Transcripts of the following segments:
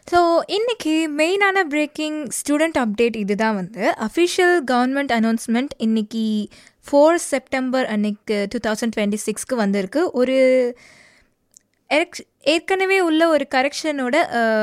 so இன்னைக்கு மெயினான braking student update இதுதான் வந்து அஃபிஷியல் கவர்மெண்ட் அனௌன்ஸ்மெண்ட் இன்னைக்கு ஃபோர் செப்டம்பர் அன்னைக்கு டூ தௌசண்ட் டுவெண்ட்டி சிக்ஸ்க்கு வந்திருக்கு ஒரு எரக்ஷ் ஏற்கனவே உள்ள ஒரு கரெக்ஷனோட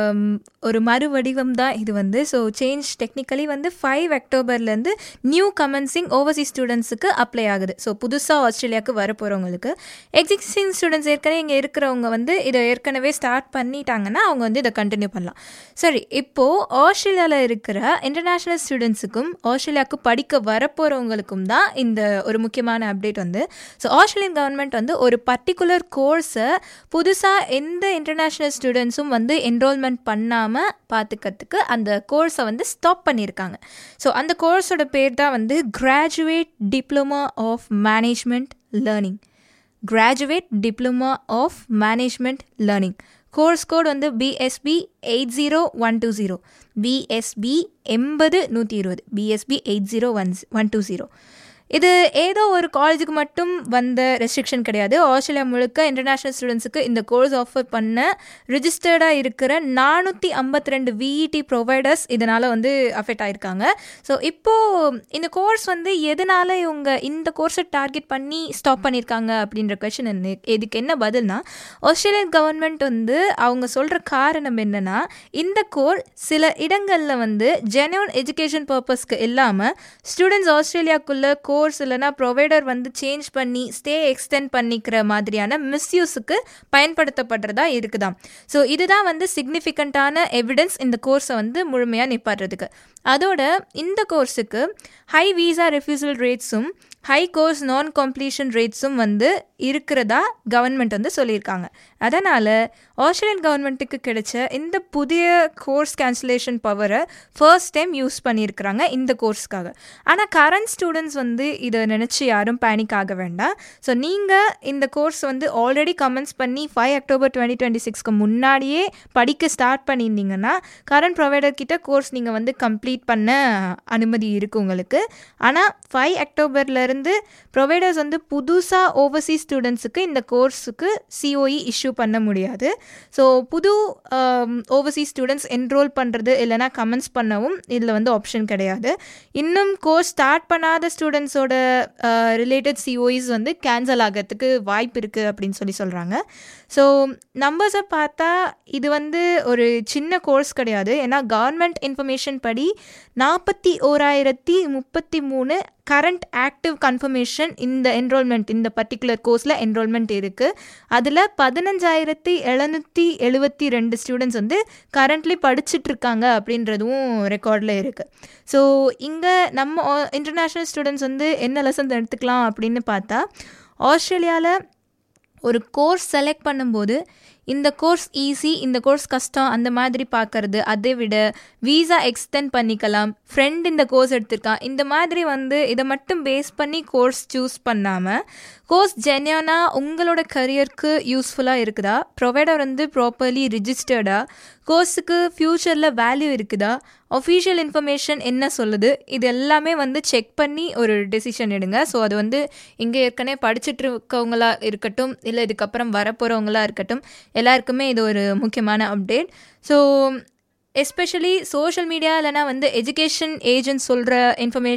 ஒரு மறு வடிவம் தான் இது வந்து ஸோ சேஞ்ச் டெக்னிக்கலி வந்து ஃபைவ் அக்டோபர்லேருந்து நியூ கமன்சிங் ஓவர்சீஸ் ஸ்டூடெண்ட்ஸுக்கு அப்ளை ஆகுது ஸோ புதுசாக ஆஸ்திரேலியாவுக்கு வர போகிறவங்களுக்கு எக்ஸிஸ்டிங் ஸ்டூடெண்ட்ஸ் ஏற்கனவே இங்கே இருக்கிறவங்க வந்து இதை ஏற்கனவே ஸ்டார்ட் பண்ணிட்டாங்கன்னா அவங்க வந்து இதை கண்டினியூ பண்ணலாம் சரி இப்போது ஆஸ்திரேலியாவில் இருக்கிற இன்டர்நேஷ்னல் ஸ்டூடெண்ட்ஸுக்கும் ஆஸ்திரேலியாவுக்கு படிக்க வரப்போகிறவங்களுக்கும் தான் இந்த ஒரு முக்கியமான அப்டேட் வந்து ஸோ ஆஸ்திரேலியன் கவர்மெண்ட் வந்து ஒரு பர்டிகுலர் கோர்ஸை புதுசாக எந்த இன்டர்நேஷ்னல் ஸ்டூடெண்ட்ஸும் வந்து என்ரோல்மெண்ட் பண்ணாமல் பார்த்துக்கிறதுக்கு அந்த கோர்ஸை வந்து ஸ்டாப் பண்ணியிருக்காங்க ஸோ அந்த கோர்ஸோட பேர் தான் வந்து graduate diploma of management learning graduate diploma of management learning course code வந்து PSP eight zero one two zero PSP எண்பது நூற்றி இருபது PSP eight zero one one two zero இது ஏதோ ஒரு காலேஜுக்கு மட்டும் வந்த ரெஸ்ட்ரிக்ஷன் கிடையாது ஆஸ்திரேலியா முழுக்க இன்டர்நேஷ்னல் ஸ்டூடெண்ட்ஸுக்கு இந்த கோர்ஸ் ஆஃபர் பண்ண ரிஜிஸ்டர்டாக இருக்கிற நானூற்றி ஐம்பத்தி ரெண்டு விஇடி ப்ரொவைடர்ஸ் இதனால் வந்து அஃபெக்ட் ஆயிருக்காங்க ஸோ இப்போது இந்த கோர்ஸ் வந்து எதனால் இவங்க இந்த கோர்ஸை டார்கெட் பண்ணி ஸ்டாப் பண்ணியிருக்காங்க அப்படின்ற கொஷின் என்ன இதுக்கு என்ன பதில்னா ஆஸ்திரேலியன் கவர்மெண்ட் வந்து அவங்க சொல்கிற காரணம் என்னென்னா இந்த கோர் சில இடங்களில் வந்து ஜென்யூன் எஜுகேஷன் பர்பஸ்க்கு இல்லாமல் ஸ்டூடெண்ட்ஸ் ஆஸ்திரேலியாக்குள்ளே கோர்ஸ் இல்லைனா ப்ரொவைடர் வந்து சேஞ்ச் பண்ணி ஸ்டே எக்ஸ்டெண்ட் பண்ணிக்கிற மாதிரியான மிஸ்யூஸுக்கு பயன்படுத்தப்படுறதா இருக்குதாம் ஸோ இதுதான் வந்து சிக்னிஃபிகண்ட்டான எவிடன்ஸ் இந்த கோர்ஸை வந்து முழுமையாக நிப்பாடுறதுக்கு அதோட இந்த கோர்ஸுக்கு ஹை வீசா ரெஃப்யூசல் ரேட்ஸும் ஹை கோர்ஸ் நான் கம்ப்ளீஷன் ரேட்ஸும் வந்து இருக்கிறதா கவர்மெண்ட் வந்து சொல்லியிருக்காங்க அதனால் ஆஸ்திரேலியன் கவர்மெண்ட்டுக்கு கிடைச்ச இந்த புதிய கோர்ஸ் கேன்சலேஷன் பவரை ஃபர்ஸ்ட் டைம் யூஸ் பண்ணியிருக்கிறாங்க இந்த கோர்ஸ்க்காக ஆனால் கரண்ட் ஸ்டூடெண்ட்ஸ் வந்து இதை நினச்சி யாரும் பேனிக் ஆக வேண்டாம் ஸோ நீங்கள் இந்த கோர்ஸ் வந்து ஆல்ரெடி கமெண்ட்ஸ் பண்ணி ஃபைவ் அக்டோபர் டுவெண்ட்டி டுவெண்ட்டி சிக்ஸ்க்கு முன்னாடியே படிக்க ஸ்டார்ட் பண்ணியிருந்தீங்கன்னா கரண்ட் ப்ரொவைடர் கிட்ட கோர்ஸ் நீங்கள் வந்து கம்ப்ளீட் பண்ண அனுமதி இருக்குது உங்களுக்கு ஆனால் ஃபைவ் அக்டோபர்லேருந்து ப்ரொவைடர்ஸ் வந்து புதுசாக ஓவர்சீஸ் ஸ்டூடெண்ட்ஸுக்கு இந்த கோர்ஸுக்கு சிஓஇ இஷ்யூ பண்ண முடியாது ஸோ புது ஓவர்சீஸ் ஸ்டூடெண்ட்ஸ் என்ரோல் பண்ணுறது இல்லைனா கமெண்ட்ஸ் பண்ணவும் இதில் வந்து ஆப்ஷன் கிடையாது இன்னும் கோர்ஸ் ஸ்டார்ட் பண்ணாத ஸ்டூடெண்ட்ஸோட ரிலேட்டட் சிஓஇஸ் வந்து கேன்சல் ஆகிறதுக்கு வாய்ப்பு இருக்குது அப்படின்னு சொல்லி சொல்கிறாங்க ஸோ நம்பர்ஸை பார்த்தா இது வந்து ஒரு சின்ன கோர்ஸ் கிடையாது ஏன்னா கவர்மெண்ட் இன்ஃபர்மேஷன் படி நாற்பத்தி ஓராயிரத்தி முப்பத்தி மூணு கரண்ட் ஆக்டிவ் கன்ஃபர்மேஷன் இந்த என்ரோல்மெண்ட் இந்த பர்டிகுலர் கோர்ஸில் என்ரோல்மெண்ட் இருக்குது அதில் பதினஞ்சாயிரத்தி எழுநூற்றி எழுபத்தி ரெண்டு ஸ்டூடெண்ட்ஸ் வந்து கரண்ட்லி படிச்சுட்ருக்காங்க அப்படின்றதும் ரெக்கார்டில் இருக்குது ஸோ இங்கே நம்ம இன்டர்நேஷ்னல் ஸ்டூடெண்ட்ஸ் வந்து என்ன லெசன்ஸ் எடுத்துக்கலாம் அப்படின்னு பார்த்தா ஆஸ்திரேலியாவில் ஒரு கோர்ஸ் செலக்ட் பண்ணும்போது இந்த கோர்ஸ் ஈஸி இந்த கோர்ஸ் கஷ்டம் அந்த மாதிரி பார்க்கறது அதை விட வீசா எக்ஸ்டெண்ட் பண்ணிக்கலாம் ஃப்ரெண்ட் இந்த கோர்ஸ் எடுத்திருக்கான் இந்த மாதிரி வந்து இதை மட்டும் பேஸ் பண்ணி கோர்ஸ் சூஸ் பண்ணாமல் கோர்ஸ் ஜென்யூனாக உங்களோட கரியருக்கு யூஸ்ஃபுல்லாக இருக்குதா ப்ரொவைடர் வந்து ப்ராப்பர்லி ரிஜிஸ்டர்டாக கோர்ஸுக்கு ஃப்யூச்சரில் வேல்யூ இருக்குதா ஒஃபீஷியல் இன்ஃபர்மேஷன் என்ன சொல்லுது இது எல்லாமே வந்து செக் பண்ணி ஒரு டெசிஷன் எடுங்க ஸோ அது வந்து இங்கே ஏற்கனவே படிச்சுட்டு இருக்கவங்களா இருக்கட்டும் இல்லை இதுக்கப்புறம் வரப்போகிறவங்களா இருக்கட்டும் எல்லாருக்குமே இது ஒரு முக்கியமான update so especially social media இல்லைனா வந்து எஜுகேஷன் ஏஜென்ட் சொல்கிற இன்ஃபர்மேஷன்